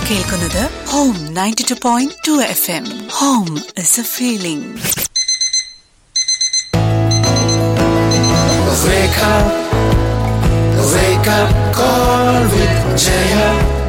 കേൾക്കുന്നത് home ninety two point two F M home is a feeling Wake up, wake up, call with Jaya.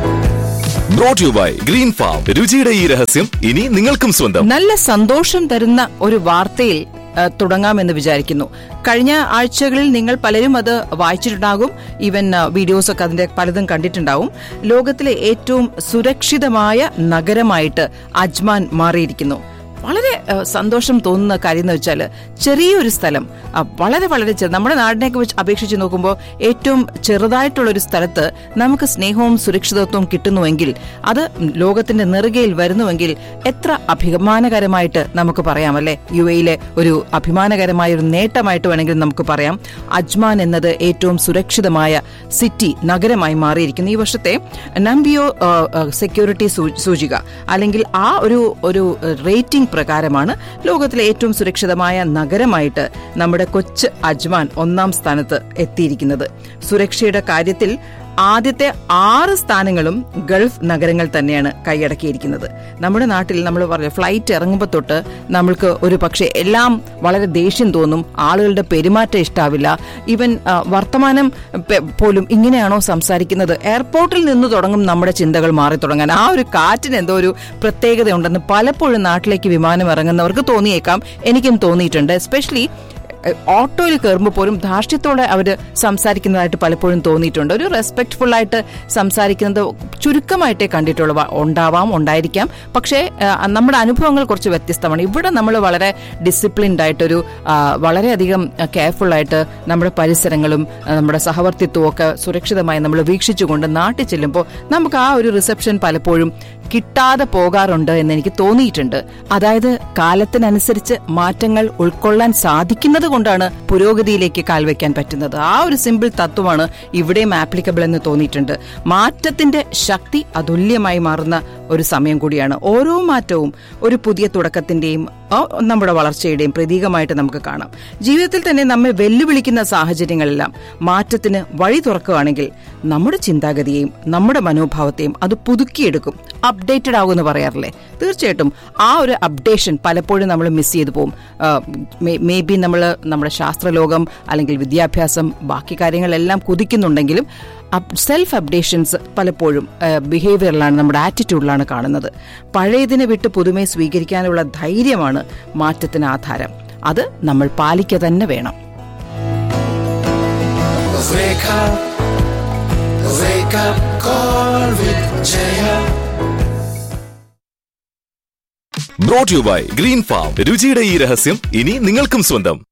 Brought you by green farm രുചിയുടെ ഈ രഹസ്യം ഇനി നിങ്ങൾക്കും സ്വന്തം നല്ല സന്തോഷം തരുന്ന ഒരു വാർത്തയിൽ ആ, തുടങ്ങാമെന്ന് വിചാരിക്കുന്നു കഴിഞ്ഞ ആഴ്ചകളിൽ നിങ്ങൾ പലരും അത് വായിച്ചിട്ടുണ്ടാകും ഈവൻ ആ, വീഡിയോസ് ഒക്കെ അതിന്റെ പലതും കണ്ടിട്ടുണ്ടാവും ലോകത്തിലെ ഏറ്റവും സുരക്ഷിതമായ നഗരമായിട്ട് അജ്മാൻ മാറിയിരിക്കുന്നു വളരെ ആ, സന്തോഷം തോന്നുന്ന കാര്യം എന്ന് വെച്ചാൽ ചെറിയൊരു സ്ഥലം ആ, വളരെ വളരെ ചെറു നമ്മുടെ നാടിനെയൊക്കെ വെച്ച് അപേക്ഷിച്ച് നോക്കുമ്പോൾ ഏറ്റവും ചെറുതായിട്ടുള്ള ഒരു സ്ഥലത്ത് നമുക്ക് സ്നേഹവും സുരക്ഷിതത്വവും കിട്ടുന്നുവെങ്കിൽ അത് ലോകത്തിന്റെ നെറുകയിൽ വരുന്നുവെങ്കിൽ എത്ര അഭിമാനകരമായിട്ട് നമുക്ക് പറയാം അല്ലെ യു എയിലെ ഒരു അഭിമാനകരമായ ഒരു നേട്ടമായിട്ട് വേണമെങ്കിൽ നമുക്ക് പറയാം അജ്മാൻ എന്നത് ഏറ്റവും സുരക്ഷിതമായ സിറ്റി നഗരമായി മാറിയിരിക്കുന്നു ഈ വർഷത്തെ നംബിയോ ആ, ആ, സെക്യൂരിറ്റി സൂ- സൂചിക അല്ലെങ്കിൽ ആ ഒരു ഒരു റേറ്റിംഗ് പ്രകാരമാണ് ലോകത്തിലെ ഏറ്റവും സുരക്ഷിതമായ നഗരമായിട്ട് നമ്മുടെ കൊച്ച് അജ്മാൻ ഒന്നാം സ്ഥാനത്ത് എത്തിയിരിക്കുന്നത് സുരക്ഷയുടെ കാര്യത്തിൽ ആദ്യത്തെ ആറ് സ്ഥാനങ്ങളും ഗൾഫ് നഗരങ്ങൾ തന്നെയാണ് കൈയടക്കിയിരിക്കുന്നത് നമ്മുടെ നാട്ടിൽ നമ്മൾ പറഞ്ഞ ഫ്ലൈറ്റ് ഇറങ്ങുമ്പോൾ തൊട്ട് നമ്മൾക്ക് ഒരു പക്ഷേ എല്ലാം വളരെ ദേഷ്യം തോന്നും ആളുകളുടെ പെരുമാറ്റം ഇഷ്ടാവില്ല ഈവൻ ആ, വർത്തമാനം പെ- പോലും ഇങ്ങനെയാണോ സംസാരിക്കുന്നത് എയർപോർട്ടിൽ നിന്ന് തുടങ്ങും നമ്മുടെ ചിന്തകൾ മാറി തുടങ്ങാൻ ആ ഒരു കാറ്റിന് എന്തോ ഒരു പ്രത്യേകത ഉണ്ടെന്ന് പലപ്പോഴും നാട്ടിലേക്ക് വിമാനം ഇറങ്ങുന്നവർക്ക് തോന്നിയേക്കാം എനിക്കും തോന്നിയിട്ടുണ്ട് എസ്പെഷ്യലി ഓട്ടോയിൽ കയറുമ്പോൾ പോലും ധാർഷ്ട്യത്തോടെ അവർ സംസാരിക്കുന്നതായിട്ട് പലപ്പോഴും തോന്നിയിട്ടുണ്ട് ഒരു റെസ്പെക്ട്ഫുൾ ആയിട്ട് സംസാരിക്കുന്നത് ചുരുക്കമായിട്ടേ കണ്ടിട്ടുള്ളൂ വ- ഉണ്ടാവാം ഉണ്ടായിരിക്കാം പക്ഷേ ആ, നമ്മുടെ അനുഭവങ്ങൾ കുറച്ച് വ്യത്യസ്തമാണ് ഇവിടെ നമ്മൾ വളരെ ഡിസിപ്ലിൻഡ് ആയിട്ടൊരു ആ, വളരെയധികം കെയർഫുൾ ആയിട്ട് നമ്മുടെ പരിസരങ്ങളും ആ, നമ്മുടെ സഹവർത്തിത്വവും ഒക്കെ സുരക്ഷിതമായി നമ്മൾ വീക്ഷിച്ചുകൊണ്ട് നാട്ടിൽ ചെല്ലുമ്പോൾ നമുക്ക് ആ ഒരു റിസപ്ഷൻ പലപ്പോഴും കിട്ടാതെ പോകാറുണ്ട് എന്ന് എനിക്ക് തോന്നിയിട്ടുണ്ട് അതായത് കാലത്തിനനുസരിച്ച് മാറ്റങ്ങൾ ഉൾക്കൊള്ളാൻ സാധിക്കുന്നത് കൊണ്ടാണ് പുരോഗതിയിലേക്ക് കാൽവെക്കാൻ പറ്റുന്നത് ആ ഒരു സിമ്പിൾ തത്വമാണ് ഇവിടെയും ആപ്ലിക്കബിൾ എന്ന് തോന്നിയിട്ടുണ്ട് മാറ്റത്തിന്റെ ശക്തി അതുല്യമായി മാറുന്ന ഒരു സമയം കൂടിയാണ് ഓരോ മാറ്റവും ഒരു പുതിയ തുടക്കത്തിന്റെയും ആ, നമ്മുടെ വളർച്ചയുടെയും പ്രതീകമായിട്ട് നമുക്ക് കാണാം ജീവിതത്തിൽ തന്നെ നമ്മെ വെല്ലുവിളിക്കുന്ന സാഹചര്യങ്ങളെല്ലാം മാറ്റത്തിന് വഴി തുറക്കുകയാണെങ്കിൽ നമ്മുടെ ചിന്താഗതിയെയും നമ്മുടെ മനോഭാവത്തെയും അത് പുതുക്കിയെടുക്കും അപ്ഡേറ്റഡ് ആകുമെന്ന് പറയാറില്ലേ തീർച്ചയായിട്ടും ആ ഒരു അപ്ഡേഷൻ പലപ്പോഴും നമ്മൾ മിസ് ചെയ്തു പോകും മേ ബി നമ്മൾ നമ്മുടെ ശാസ്ത്രലോകം അല്ലെങ്കിൽ വിദ്യാഭ്യാസം ബാക്കി കാര്യങ്ങളെല്ലാം കുതിക്കുന്നുണ്ടെങ്കിലും സെൽഫ് അപ്ഡേഷൻസ് പലപ്പോഴും ബിഹേവിയറിലാണ് നമ്മുടെ ആറ്റിറ്റ്യൂഡിലാണ് കാണുന്നത് പഴയതിനെ വിട്ട് പുതുമയെ സ്വീകരിക്കാനുള്ള ധൈര്യമാണ് മാറ്റത്തിന് ആധാരം അത് നമ്മൾ പാലിക്കുക തന്നെ വേണം Wake up, wake up, call with Jaya. Brought you by green farm രുചിയുടെ ഈ രഹസ്യം ഇനി നിങ്ങൾക്കും സ്വന്തം